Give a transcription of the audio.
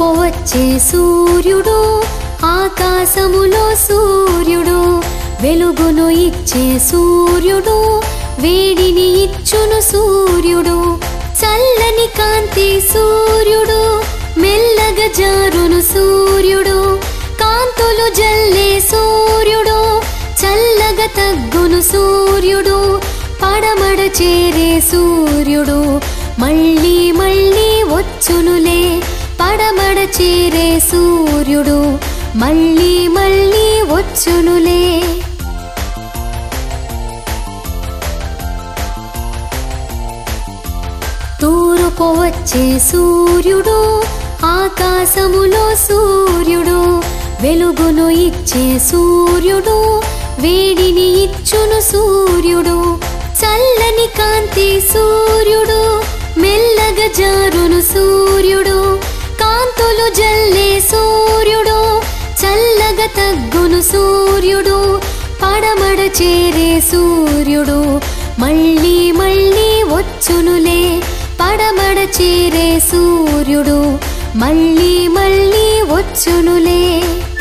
తూర్పు వచ్చే సూర్యుడు ఆకాశములో సూర్యుడు వెలుగును ఇచ్చే సూర్యుడు వేడిని ఇచ్చును సూర్యుడు చల్లని కాంతి సూర్యుడు మెల్లగా జారును సూర్యుడు కాంతులు జల్లే సూర్యుడు చల్లగా తగ్గును సూర్యుడు పడమడ చేరే సూర్యుడు మళ్ళీ మళ్ళీ వచ్చునులే పడమడ చేరే సూర్యుడు మళ్ళీ మళ్ళీ వచ్చునులే తూర్పు వచ్చే సూర్యుడు ఆకాశములో సూర్యుడు వెలుగును ఇచ్చే సూర్యుడు వేడిని ఇచ్చును సూర్యుడు చల్లని కాంతి సూర్యుడు మెల్లగా జారును సూర్యుడు కాంతులు జల్లే సూర్యుడు చల్లగా తగ్గును సూర్యుడు పడమడ చేరే సూర్యుడు మళ్ళీ మళ్ళీ వచ్చునులే పడమడ చేరే సూర్యుడు మళ్ళీ మళ్ళీ వచ్చునులే